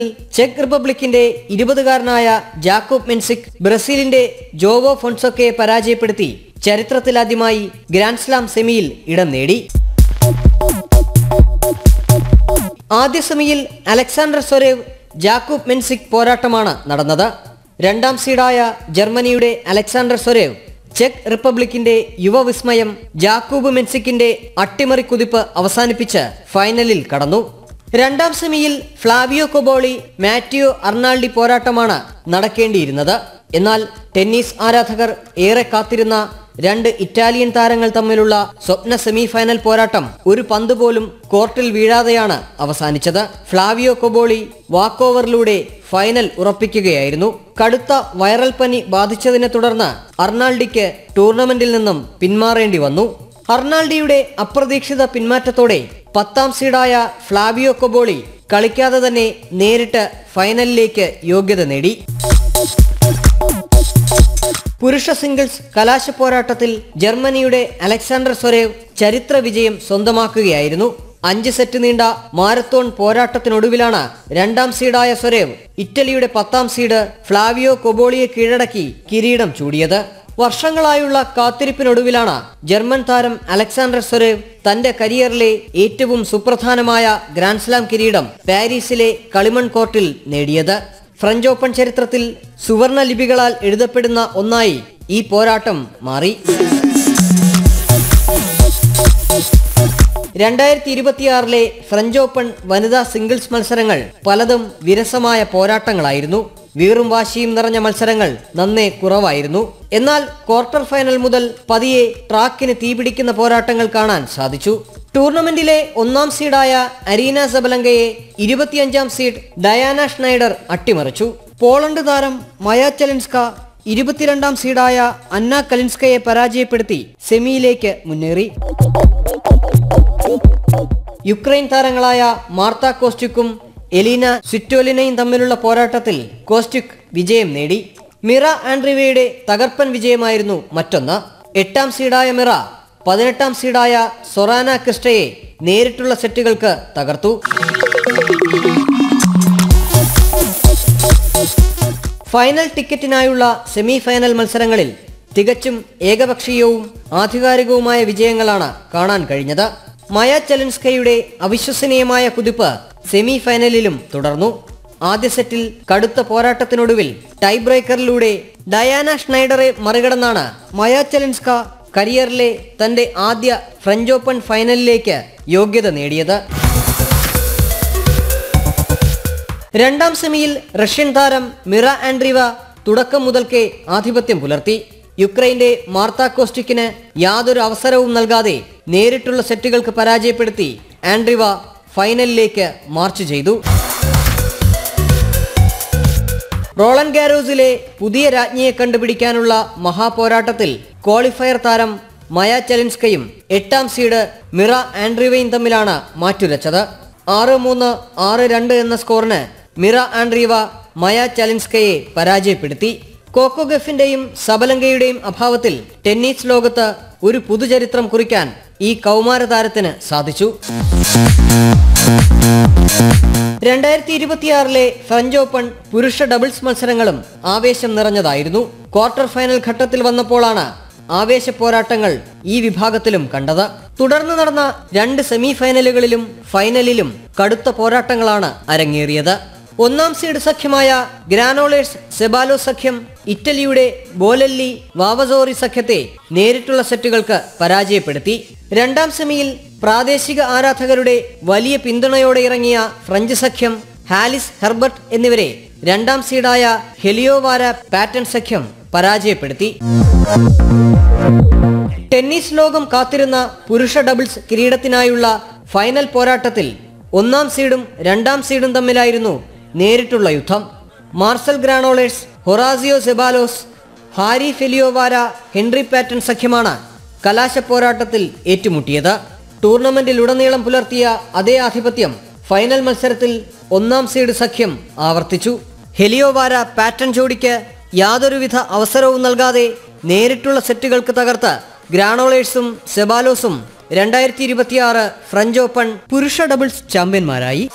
check റിപ്പബ്ലിക്കിന്റെ ഇരുപതുകാരനായ Jacob മെൻസിക് ബ്രസീലിന്റെ Joao ഫൊൺസോക്കയെ പരാജയപ്പെടുത്തി ചരിത്രത്തിലാദ്യമായി ഗ്രാൻഡ് സ്ലാം സെമിയിൽ ഇടം നേടി ആദ്യ സെമിയിൽ അലക്സാണ്ടർ സൊരേവ് ജാക്കൂബ് മെൻസിക് പോരാട്ടമാണ് നടന്നത് രണ്ടാം സീഡായ ജർമ്മനിയുടെ അലക്സാണ്ടർ സൊരേവ് ചെക്ക് റിപ്പബ്ലിക്കിന്റെ യുവവിസ്മയം ജാക്കൂബ് മെൻസിക്കിന്റെ അട്ടിമറി കുതിപ്പ് അവസാനിപ്പിച്ച് ഫൈനലിൽ കടന്നു രണ്ടാം സെമിയിൽ ഫ്ലാവിയോ കൊബോളി മാറ്റിയോ അർണാൾഡി പോരാട്ടമാണ് നടക്കേണ്ടിയിരുന്നത് എന്നാൽ ടെന്നീസ് ആരാധകർ ഏറെ കാത്തിരുന്ന രണ്ട് ഇറ്റാലിയൻ താരങ്ങൾ തമ്മിലുള്ള സ്വപ്ന സെമി ഫൈനൽ പോരാട്ടം ഒരു പന്ത് പോലും കോർട്ടിൽ വീഴാതെയാണ് അവസാനിച്ചത് ഫ്ലാവിയോ കൊബോളി വാക്കോവറിലൂടെ ഫൈനൽ ഉറപ്പിക്കുകയായിരുന്നു കടുത്ത വൈറൽ പനി ബാധിച്ചതിനെ തുടർന്ന് അർണാൾഡിക്ക് ടൂർണമെന്റിൽ നിന്നും പിന്മാറേണ്ടി വന്നു അർണാൾഡിയുടെ അപ്രതീക്ഷിത പിന്മാറ്റത്തോടെ പത്താം സീഡായ ഫ്ലാവിയോ കൊബോളി കളിക്കാതെ തന്നെ നേരിട്ട് ഫൈനലിലേക്ക് യോഗ്യത നേടി പുരുഷ സിംഗിൾസ് കലാശ പോരാട്ടത്തിൽ ജർമ്മനിയുടെ അലക്സാണ്ടർ സൊരേവ് ചരിത്ര വിജയം സ്വന്തമാക്കുകയായിരുന്നു അഞ്ച് സെറ്റ് നീണ്ട മാരത്തോൺ പോരാട്ടത്തിനൊടുവിലാണ് രണ്ടാം സീഡായ സൊരേവ് ഇറ്റലിയുടെ പത്താം സീഡ് ഫ്ലാവിയോ കൊബോളിയെ കീഴടക്കി കിരീടം ചൂടിയത് വർഷങ്ങളായുള്ള കാത്തിരിപ്പിനൊടുവിലാണ് ജർമ്മൻ താരം അലക്സാണ്ടർ സൊരേവ് തന്റെ കരിയറിലെ ഏറ്റവും സുപ്രധാനമായ ഗ്രാൻഡ്സ്ലാം കിരീടം പാരീസിലെ കളിമൺ കോർട്ടിൽ നേടിയത് ഫ്രഞ്ച് ഓപ്പൺ ചരിത്രത്തിൽ സുവർണ ലിപികളാൽ എഴുതപ്പെടുന്ന ഒന്നായി ഈ പോരാട്ടം മാറി രണ്ടായിരത്തി ഇരുപത്തിയാറിലെ ഫ്രഞ്ച് ഓപ്പൺ വനിതാ സിംഗിൾസ് മത്സരങ്ങൾ പലതും വിരസമായ പോരാട്ടങ്ങളായിരുന്നു വീറും വാശിയും നിറഞ്ഞ മത്സരങ്ങൾ നന്നേ കുറവായിരുന്നു എന്നാൽ ക്വാർട്ടർ ഫൈനൽ മുതൽ പതിയെ ട്രാക്കിന് തീപിടിക്കുന്ന പോരാട്ടങ്ങൾ കാണാൻ സാധിച്ചു ടൂർണമെന്റിലെ ഒന്നാം സീഡായ അരീന സബലങ്കയെ ഇരുപത്തിയഞ്ചാം സീഡ് ഡയാന ഷ്നൈഡർ അട്ടിമറിച്ചു പോളണ്ട് താരം മയ ചലിൻസ്ക ഇരുപത്തിരണ്ടാം സീഡായ അന്ന കലിൻസ്കയെ പരാജയപ്പെടുത്തി സെമിയിലേക്ക് മുന്നേറി യുക്രൈൻ താരങ്ങളായ മാർത്ത കോസ്റ്റുക്കും എലീന സ്വിറ്റോലിനയും തമ്മിലുള്ള പോരാട്ടത്തിൽ കോസ്റ്റുക് വിജയം നേടി മിറ ആൻഡ്രിവയുടെ തകർപ്പൻ വിജയമായിരുന്നു മറ്റൊന്ന് എട്ടാം സീഡായ മിറ പതിനെട്ടാം സീഡായ സൊറാന ക്രിസ്റ്റയെ നേരിട്ടുള്ള സെറ്റുകൾക്ക് തകർത്തു ഫൈനൽ ടിക്കറ്റിനായുള്ള സെമി ഫൈനൽ മത്സരങ്ങളിൽ തികച്ചും ഏകപക്ഷീയവും ആധികാരികവുമായ വിജയങ്ങളാണ് കാണാൻ കഴിഞ്ഞത് മയ ചലൻസ്കയുടെ അവിശ്വസനീയമായ കുതിപ്പ് സെമി ഫൈനലിലും തുടർന്നു ആദ്യ സെറ്റിൽ കടുത്ത പോരാട്ടത്തിനൊടുവിൽ ടൈ ബ്രേക്കറിലൂടെ ഡയാന ഷ്നൈഡറെ മറികടന്നാണ് മയ ചലൻസ്ക കരിയറിലെ തന്റെ ആദ്യ ഫ്രഞ്ച് ഓപ്പൺ ഫൈനലിലേക്ക് യോഗ്യത നേടിയത് രണ്ടാം സെമിയിൽ റഷ്യൻ താരം മിറ ആൻഡ്രീവ തുടക്കം മുതൽക്കേ ആധിപത്യം പുലർത്തി യുക്രൈന്റെ മാർത്ത കോസ്റ്റിക്കിന് യാതൊരു അവസരവും നൽകാതെ നേരിട്ടുള്ള സെറ്റുകൾക്ക് പരാജയപ്പെടുത്തി ആൻഡ്രിവ ഫൈനലിലേക്ക് മാർച്ച് ചെയ്തു റോളൻ ഗാരോസിലെ പുതിയ രാജ്ഞിയെ കണ്ടുപിടിക്കാനുള്ള മഹാപോരാട്ടത്തിൽ ക്വാളിഫയർ താരം മയ ചലിൻസ്കയും എട്ടാം സീഡ് മിറ ആൻഡ്രീവയും തമ്മിലാണ് മാറ്റുരച്ചത് ആറ് മൂന്ന് ആറ് രണ്ട് എന്ന സ്കോറിന് മിറ ആൻഡ്രീവ മയ ചലിൻസ്കയെ പരാജയപ്പെടുത്തി കോക്കോ ഗഫിന്റെയും സബലങ്കയുടെയും അഭാവത്തിൽ ടെന്നീസ് ലോകത്ത് ഒരു പുതുചരിത്രം കുറിക്കാൻ ഈ കൗമാര താരത്തിന് സാധിച്ചു രണ്ടായിരത്തി ഇരുപത്തിയാറിലെ ഫ്രഞ്ച് ഓപ്പൺ പുരുഷ ഡബിൾസ് മത്സരങ്ങളും ആവേശം നിറഞ്ഞതായിരുന്നു ക്വാർട്ടർ ഫൈനൽ ഘട്ടത്തിൽ വന്നപ്പോഴാണ് ആവേശ പോരാട്ടങ്ങൾ ഈ വിഭാഗത്തിലും കണ്ടത് തുടർന്ന് നടന്ന രണ്ട് സെമി ഫൈനലുകളിലും ഫൈനലിലും കടുത്ത പോരാട്ടങ്ങളാണ് അരങ്ങേറിയത് ഒന്നാം സീഡ് സഖ്യമായ ഗ്രാനോളേഴ്സ് സെബാലോ സഖ്യം ഇറ്റലിയുടെ ബോലല്ലി വാവസോറി സഖ്യത്തെ നേരിട്ടുള്ള സെറ്റുകൾക്ക് പരാജയപ്പെടുത്തി രണ്ടാം സെമിയിൽ പ്രാദേശിക ആരാധകരുടെ വലിയ പിന്തുണയോടെ ഇറങ്ങിയ ഫ്രഞ്ച് സഖ്യം ഹാലിസ് ഹെർബർട്ട് എന്നിവരെ രണ്ടാം സീഡായ ഹെലിയോവാര പാറ്റൺ സഖ്യം പരാജയപ്പെടുത്തി ടെന്നീസ് ലോകം കാത്തിരുന്ന പുരുഷ ഡബിൾസ് കിരീടത്തിനായുള്ള ഫൈനൽ പോരാട്ടത്തിൽ ഒന്നാം സീഡും രണ്ടാം സീഡും തമ്മിലായിരുന്നു നേരിട്ടുള്ള യുദ്ധം Marcel Granollers Horacio Zeballos Harri Heliovaara Henry Patten സഖ്യമാണ് കലാശ പോരാട്ടത്തിൽ ഏറ്റുമുട്ടിയത് ടൂർണമെന്റിലുടനീളം പുലർത്തിയ അതേ ആധിപത്യം ഫൈനൽ മത്സരത്തിൽ ഒന്നാം സീഡ് സഖ്യം ആവർത്തിച്ചു ഹെലിയോവാര പാറ്റൺ ജോഡിക്ക് യാതൊരുവിധ അവസരവും നൽകാതെ നേരിട്ടുള്ള സെറ്റുകൾക്ക് തകർത്ത് ഗ്രാനോളേഴ്സും സെബാലോസും രണ്ടായിരത്തി ഇരുപത്തിയാറ് ഫ്രഞ്ച് ഓപ്പൺ പുരുഷ ഡബിൾസ് ചാമ്പ്യന്മാരായി